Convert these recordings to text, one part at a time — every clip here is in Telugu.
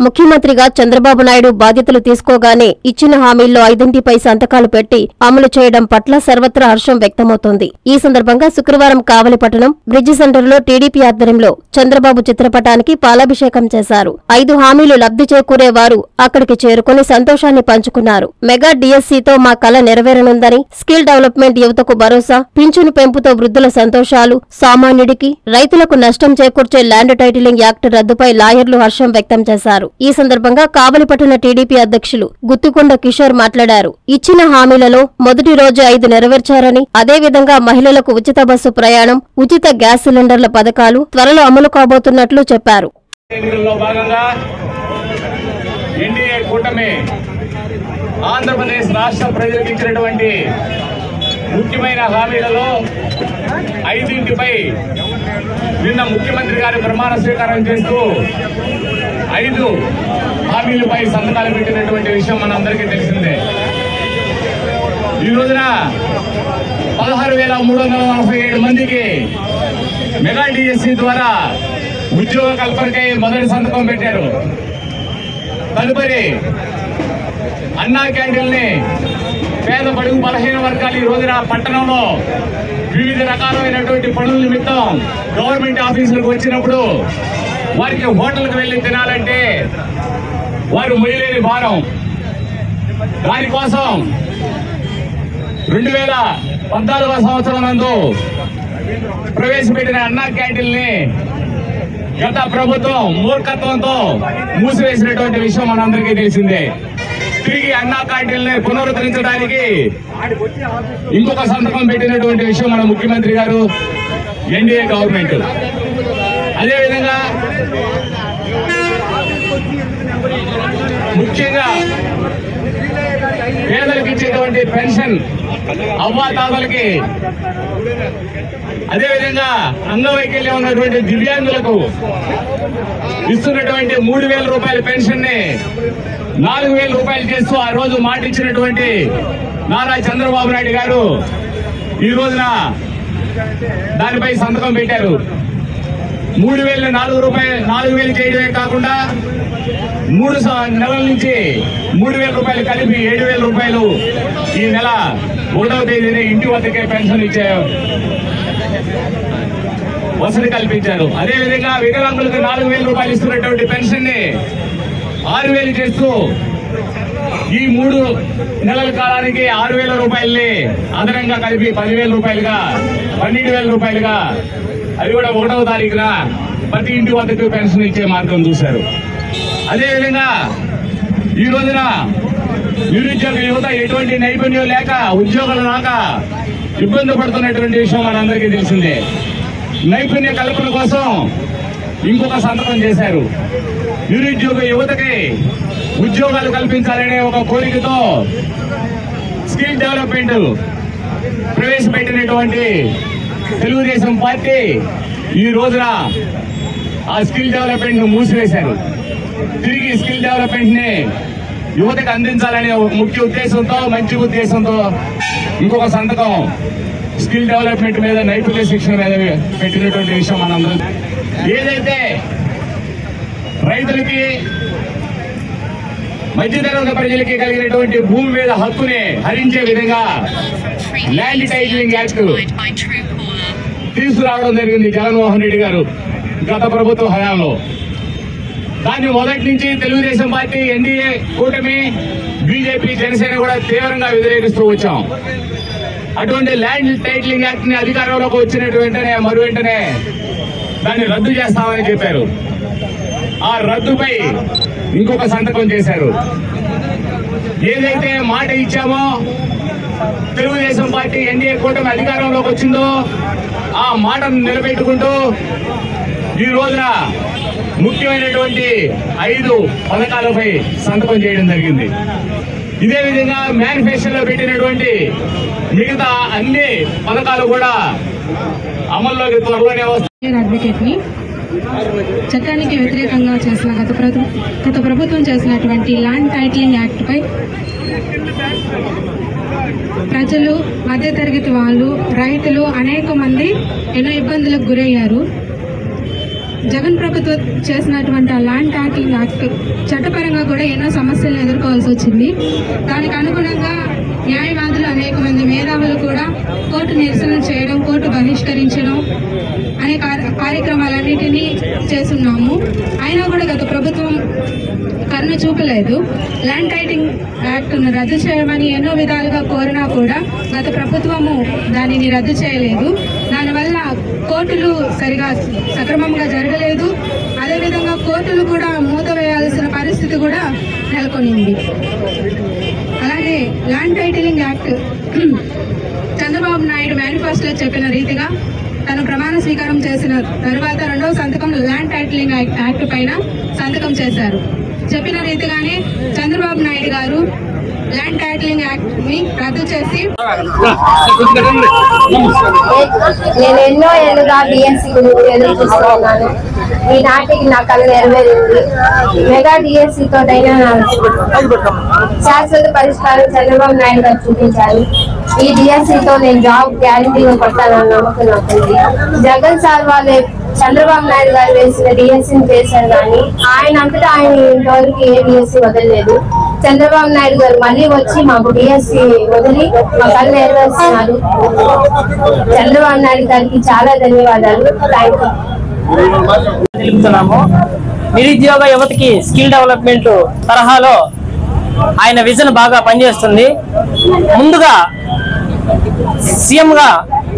ముఖ్యమంత్రిగా చంద్రబాబు నాయుడు బాధ్యతలు తీసుకోగానే ఇచ్చిన హామీల్లో ఐదింటిపై సంతకాలు పెట్టి అమలు చేయడం పట్ల సర్వత్రా హర్షం వ్యక్తమవుతోంది ఈ సందర్భంగా శుక్రవారం కావలిపట్టణం బ్రిడ్జి సెంటర్లో టీడీపీ ఆధ్వర్యంలో చంద్రబాబు చిత్రపటానికి పాలాభిషేకం చేశారు ఐదు హామీలు లబ్ధి చేకూరే వారు అక్కడికి చేరుకుని సంతోషాన్ని పంచుకున్నారు మెగా డిఎస్సీతో మా కల నెరవేరనుందని స్కిల్ డెవలప్మెంట్ యువతకు భరోసా పింఛను పెంపుతో వృద్ధుల సంతోషాలు సామాన్యుడికి రైతులకు నష్టం చేకూర్చే ల్యాండ్ టైటిలింగ్ యాక్ట్ రద్దుపై లాయర్లు హర్షం వ్యక్తం చేశారు ఈ సందర్భంగా కావలిపట్టణ టీడీపీ అధ్యక్షులు గుత్తికొండ కిషోర్ మాట్లాడారు ఇచ్చిన హామీలలో మొదటి రోజు ఐదు నెరవేర్చారని అదేవిధంగా మహిళలకు ఉచిత బస్సు ప్రయాణం ఉచిత గ్యాస్ సిలిండర్ల పథకాలు త్వరలో అమలు కాబోతున్నట్లు చెప్పారు ఎన్నికల్లో భాగంగా ఎన్డీఏ కూటమి ఆంధ్రప్రదేశ్ రాష్ట్ర ప్రజలకు ఇచ్చినటువంటి ముఖ్యమైన హామీలలో ఐదింటిపై నిన్న ముఖ్యమంత్రి గారు ప్రమాణ స్వీకారం చేస్తూ ఐదు హామీలపై సంతకాలు పెట్టినటువంటి విషయం మనందరికీ తెలిసిందే ఈ రోజున పదహారు వేల మూడు వందల నలభై ఏడు మందికి మెగా డిఎస్సి ద్వారా ఉద్యోగ కల్పనకై మొదటి సంతకం పెట్టారు తదుపరి అన్నా క్యాంటీన్ని పేద బడుగు బలహీన వర్గాలు ఈ రోజున పట్టణంలో వివిధ రకాలైనటువంటి పనుల నిమిత్తం గవర్నమెంట్ ఆఫీసులకు వచ్చినప్పుడు వారికి హోటల్కి వెళ్ళి తినాలంటే వారు మొయ్యలేని భారం దానికోసం రెండు వేల పద్నాలుగో సంవత్సరం నందు ప్రవేశపెట్టిన అన్నా క్యాంటీన్ని గత ప్రభుత్వం మూర్ఖత్వంతో మూసివేసినటువంటి విషయం మనందరికీ తెలిసిందే తిరిగి అన్నా క్యాంటీన్ని పునరుద్ధరించడానికి ఇంకొక సంతకం పెట్టినటువంటి విషయం మన ముఖ్యమంత్రి గారు ఎన్డీఏ గవర్నమెంట్ అదేవిధంగా ముఖ్యంగా పేదలకు ఇచ్చేటువంటి పెన్షన్ అవ్వాతాతలకి అదేవిధంగా అంగవైకల్యం ఉన్నటువంటి దివ్యాంగులకు ఇస్తున్నటువంటి మూడు వేల రూపాయల పెన్షన్ ని నాలుగు వేల రూపాయలు చేస్తూ ఆ రోజు మాట ఇచ్చినటువంటి నారా చంద్రబాబు నాయుడు గారు ఈ రోజున దానిపై సంతకం పెట్టారు మూడు వేల నాలుగు రూపాయలు నాలుగు వేలు చేయడమే కాకుండా మూడు స- నెలల నుంచి మూడు వేల రూపాయలు కలిపి ఏడు వేల రూపాయలు ఈ నెల ఒకటవ తేదీన ఇంటి వద్దకే పెన్షన్ ఇచ్చే వసతి కల్పించారు అదేవిధంగా వికలాంగులకు నాలుగు వేల రూపాయలు ఇస్తున్నటువంటి పెన్షన్ ని ఆరు వేలు చేస్తూ ఈ మూడు నెలల కాలానికి ఆరు వేల రూపాయల్ని అదనంగా కలిపి పదివేల రూపాయలుగా పన్నెండు వేల రూపాయలుగా అది కూడా ఒకటవ తారీఖున ప్రతి ఇంటి వద్దకు పెన్షన్ ఇచ్చే మార్గం చూశారు అదేవిధంగా ఈ రోజున నిరుద్యోగ యువత ఎటువంటి నైపుణ్యం లేక ఉద్యోగాలు రాక ఇబ్బంది పడుతున్నటువంటి విషయం మనందరికీ తెలిసిందే నైపుణ్య కల్పన కోసం ఇంకొక సంతకం చేశారు నిరుద్యోగ యువతకి ఉద్యోగాలు కల్పించాలనే ఒక కోరికతో స్కిల్ డెవలప్మెంట్ ప్రవేశపెట్టినటువంటి తెలుగుదేశం పార్టీ ఈ రోజున ఆ స్కిల్ డెవలప్మెంట్ ను మూసివేశారు తిరిగి స్కిల్ డెవలప్మెంట్ ని యువతకు అందించాలనే ఒక ముఖ్య ఉద్దేశంతో మంచి ఉద్దేశంతో ఇంకొక సంతకం స్కిల్ డెవలప్మెంట్ మీద నైపుణ్య శిక్షణ మీద పెట్టినటువంటి విషయం మనందరం ఏదైతే రైతులకి మధ్యతరగతి ప్రజలకి కలిగినటువంటి భూమి మీద హక్కుని హరించే విధంగా ల్యాండ్ టైటిలింగ్ యాక్ట్ తీసుకురావడం జరిగింది జగన్మోహన్ రెడ్డి గారు గత ప్రభుత్వ హయాంలో దాన్ని మొదటి నుంచి తెలుగుదేశం పార్టీ ఎన్డీఏ కూటమి బీజేపీ జనసేన కూడా తీవ్రంగా వ్యతిరేకిస్తూ వచ్చాం అటువంటి ల్యాండ్ టైటిలింగ్ యాక్ట్ ని అధికారంలోకి వచ్చినట్టు వెంటనే మరు వెంటనే దాన్ని రద్దు చేస్తామని చెప్పారు ఆ రద్దుపై ఇంకొక సంతకం చేశారు ఏదైతే మాట ఇచ్చామో తెలుగుదేశం పార్టీ ఎన్డీఏ కూటమి అధికారంలోకి వచ్చిందో ఆ మాటను నిలబెట్టుకుంటూ ఈ రోజున ముఖ్యమైనటువంటి ఐదు పథకాలపై సంతకం చేయడం జరిగింది ఇదే విధంగా మేనిఫెస్టోలో పెట్టినటువంటి మిగతా అన్ని పథకాలు కూడా అమల్లోకి త్వరలోనే వస్తాయి సీనియర్ అడ్వకేట్ ని చట్టానికి వ్యతిరేకంగా చేసిన గత ప్రభు- గత ప్రభుత్వం చేసినటువంటి ల్యాండ్ టైటిలింగ్ యాక్ట్ పై ప్రజలు మధ్యతరగతి వాళ్ళు రైతులు అనేక మంది ఎన్నో ఇబ్బందులకు గురయ్యారు జగన్ ప్రభుత్వం చేసినటువంటి ఆ ల్యాండ్ ట్యాకింగ్ యాక్ట్ చట్టపరంగా కూడా ఎన్నో సమస్యలను ఎదుర్కోవాల్సి వచ్చింది దానికి అనుగుణంగా న్యాయవాదులు అనేక మంది మేధావులు కూడా కోర్టు నిరసన చేయడం కోర్టు బహిష్కరించడం అనే కార్య- కార్యక్రమాలన్నిటినీ చేస్తున్నాము అయినా కూడా గత ప్రభుత్వం కరుణ చూపలేదు ల్యాండ్ టైటింగ్ యాక్ట్ ను రద్దు చేయమని ఎన్నో విధాలుగా కోరినా కూడా గత ప్రభుత్వము దానిని రద్దు చేయలేదు దానివల్ల కోర్టులు సరిగా సక్రమంగా జరగలేదు అదేవిధంగా కోర్టులు కూడా మూతవేయాల్సిన పరిస్థితి కూడా నెలకొనింది అలాగే land titling act Chandrababu Naidu మేనిఫెస్టోలో చెప్పిన రీతిగా తను ప్రమాణ స్వీకారం చేసిన తర్వాత రెండవ సంతకం ల్యాండ్ టైటిలింగ్ యాక్ట్ యాక్ట్ పైన సంతకం చేశారు చెప్పిన రీతిగానే చంద్రబాబు నాయుడు గారు ల్యాండ్ టైటిలింగ్ యాక్ట్ ని రద్దు చేసి నేను ఎన్నో ఏళ్ళుగా డిఎస్సి గురించి ఎదురు చూస్తున్నాను ఈ నాటికి నా కళ నెరవేరింది మెగా డిఎస్సి తోటైనా శాశ్వత పరిష్కారం చంద్రబాబు నాయుడు గారు చూపించారు ఈ డిఎస్సి తో నేను జాబ్ గ్యారంటీగా కొట్టాలని నమ్మకం నాకుంది జగన్ సార్ వాళ్ళే చంద్రబాబు నాయుడు గారు వేసిన డిఎస్సీని చేశారు కానీ ఆయన అంతటా ఆయన ఇంతవరకు ఏ డిఎస్సి వదలలేదు చంద్రబాబు నాయుడు గారు మళ్ళీ వచ్చి మాకు డిఎస్సి వదిలి మా కళ్ళు నెరవేరుస్తున్నారు చంద్రబాబు నాయుడు గారికి చాలా ధన్యవాదాలు థ్యాంక్ యూ తెలుపుతున్నాము నిరుద్యోగ యువతకి స్కిల్ డెవలప్మెంట్ తరహాలో ఆయన విజన్ బాగా పనిచేస్తుంది ముందుగా సీఎం గా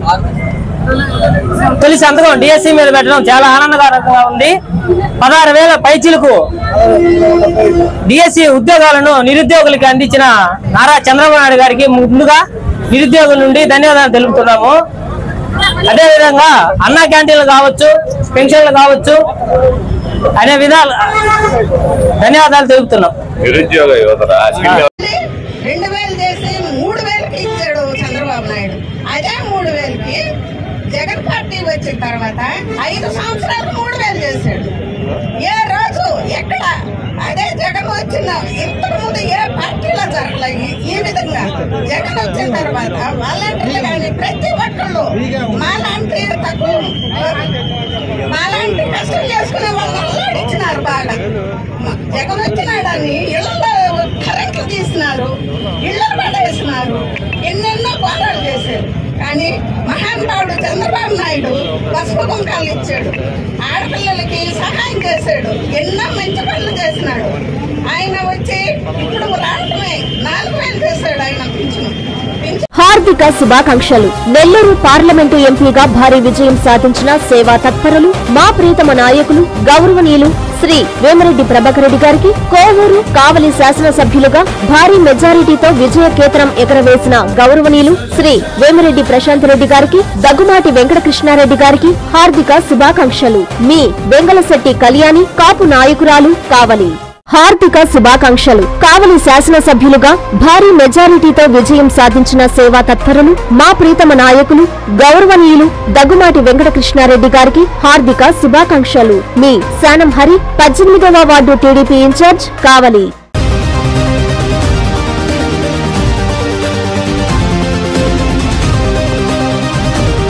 తొలి సంతకం డిఎస్సి మీద పెట్టడం చాలా ఆనందకరంగా ఉంది పదహారు వేల పైచీలకు డిఎస్సి ఉద్యోగాలను నిరుద్యోగులకి అందించిన నారా చంద్రబాబు నాయుడు గారికి ముందుగా నిరుద్యోగుల నుండి ధన్యవాదాలు తెలుపుతున్నాము అదే విధంగా అన్నా క్యాంటీన్లు కావచ్చు పెన్షన్లు కావచ్చు అనే విధాలు ధన్యవాదాలు తెలుపుతున్నాం నిరుద్యోగ యువతరా స్కిల్ రెండు వేలు చేసి మూడు వేలకి ఇచ్చాడు చంద్రబాబు నాయుడు అదే మూడు వేలకి జగన్ పార్టీ వచ్చిన తర్వాత ఐదు సంవత్సరాలు మూడు వేలు చేశాడు ఏ రోజు ఎక్కడ అదే జగన్ వచ్చిన ఇంతకు ముందు ఏ పార్టీలో జరగలే ఈ- ఈ విధంగా జగన్ వచ్చిన తర్వాత వాలంటీర్లు కానీ ప్రతి ఒక్కళ్ళు మాలాంటి తక్కువ మాలాంటి కష్టం చేసుకునే వాళ్ళు అల్లాడిచ్చినారు బాగా జగన్ వచ్చినాడని ఇళ్లలో కరెంట్లు తీసినారు ఇళ్ళు పడేసినారు ఎన్నెన్నో పోరాలు చేశారు కానీ మహానుభావుడు చంద్రబాబు నాయుడు పసుపు కుంకాలు ఇచ్చాడు ఆడపిల్లలకి సహాయం చేశాడు ఎన్నో మంచి పనులు చేసినాడు ఆయన వచ్చి ఇప్పుడు రావటమే నాలుగు వేలు చేశాడు ఆయన పింఛను పింఛను హార్దిక శుభాకాంక్షలు నెల్లూరు పార్లమెంటు ఎంపీగా భారీ విజయం సాధించిన సేవా తత్పరులు మా ప్రీతమ నాయకులు గౌరవనీయులు శ్రీ వేమిరెడ్డి ప్రభాకర్ రెడ్డి గారికి కోవూరు కావలి శాసనసభ్యులుగా భారీ మెజారిటీతో విజయ కేతనం ఎగరవేసిన గౌరవనీయులు శ్రీ వేమిరెడ్డి ప్రశాంత్ రెడ్డి గారికి దగ్గుమాటి వెంకటకృష్ణారెడ్డి గారికి హార్దిక శుభాకాంక్షలు మీ వెంగళశెట్టి కళ్యాణి కాపు నాయకురాలు కావలి హార్దిక శుభాకాంక్షలు కావలి శాసనసభ్యులుగా భారీ మెజారిటీతో విజయం సాధించిన సేవా తత్పరులు మా ప్రీతమ నాయకులు గౌరవనీయులు దగ్గుమాటి వెంకటకృష్ణారెడ్డి గారికి హార్దిక శుభాకాంక్షలు మీ శానం హరి పద్దెనిమిదవ వార్డు టీడీపీ ఇన్ఛార్జ్ కావలి